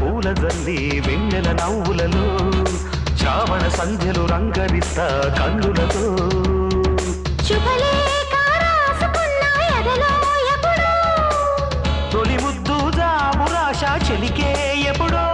పూల జల్లి వెన్నెల నవ్వులలో శ్రావణ సంధ్యలు రంగరిస్తా కన్నులతో శుభలేఖ రాసుకున్న ఎదలో ఎప్పుడో తొలి ముద్దు జాబు రాశ చెలికే ఎప్పుడో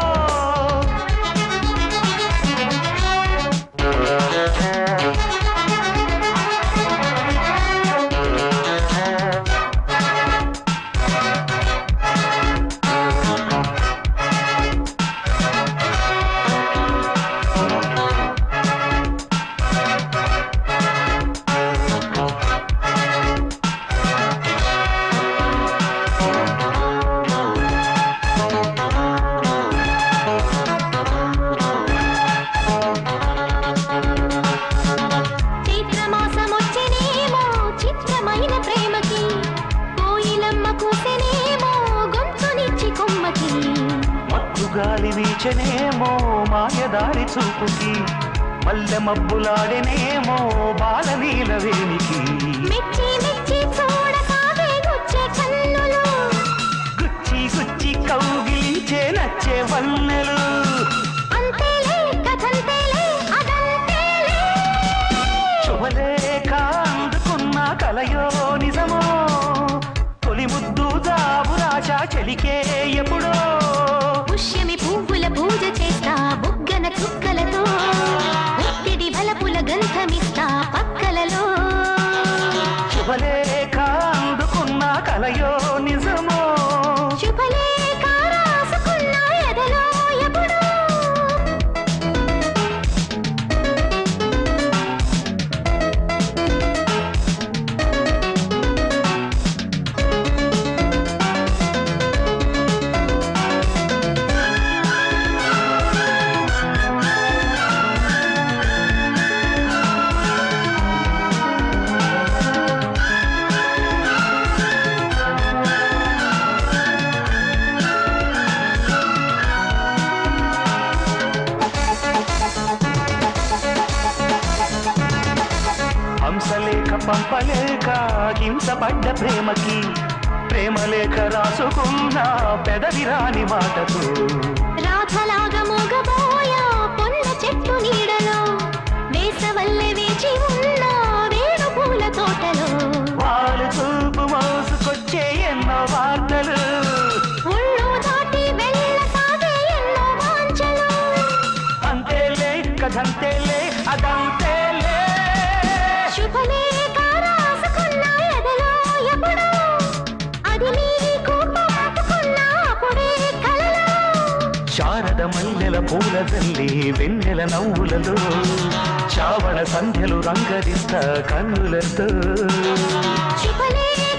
చైత్రమాసమొచ్చెనేమో చిత్రమైన ప్రేమకి కోయిలమ్మ కూసెనేమో గొంతునిచ్చి కొమ్మకి మత్తు గాలి వీచనేమో మాయదారి చూపుకి మల్లె మబ్బులాడెనేమో బాలనీల వేణికి మెచ్చి మెచ్చి చూడసాగే గుచ్చే కన్నులు గుచ్చి గుచ్చి కౌగిలించే నచ్చే వన్నెలు అంతేలే కథంతేలే అదంతేలే శుభలేఖ అందుకున్న కలయో నిజమో తొలి ముద్దు జాబు రాశ చెలికే ఎప్పుడో పుష్యమి పువ్వుల పూజ చేస్తా బుగ్గన చుక్కలతో ఒత్తిడి బలపుల గంధమిస్తా పక్కలలో శుభలేఖ అందుకున్న కలయో నిజమో శుభలేఖ రాసుకున్న ఎదలో ఎప్పుడో హంసలేఖ పంపలేక హింసపడ్డ ప్రేమకి ప్రేమలేఖ రాసుకున్న పెదవి రాని మాటతో రాధలాగా మూగబోయా పొన్న చెట్టు నీడలో వేసవల్లె వేచి ఉన్న వేణు పూల తోటలో వాళ్ళు చూపు మోసుకొచ్చే ఎన్నో వార్తలు ఒళ్ళు దాటి వెళ్ళసాగే ఎన్నో వాంఛలు అంతేలే కథంతేలే అదంతేలే శుభలేఖ రాసుకున్న ఎదలో ఎప్పుడో అది నీకు పంపుకున్న అప్పుడే కలలో శారద మల్లెల పూల జల్లి వెన్నెల నవ్వులలో శ్రావణ సంధ్యలు రంగరిస్తా కన్నులతో శుభలేఖ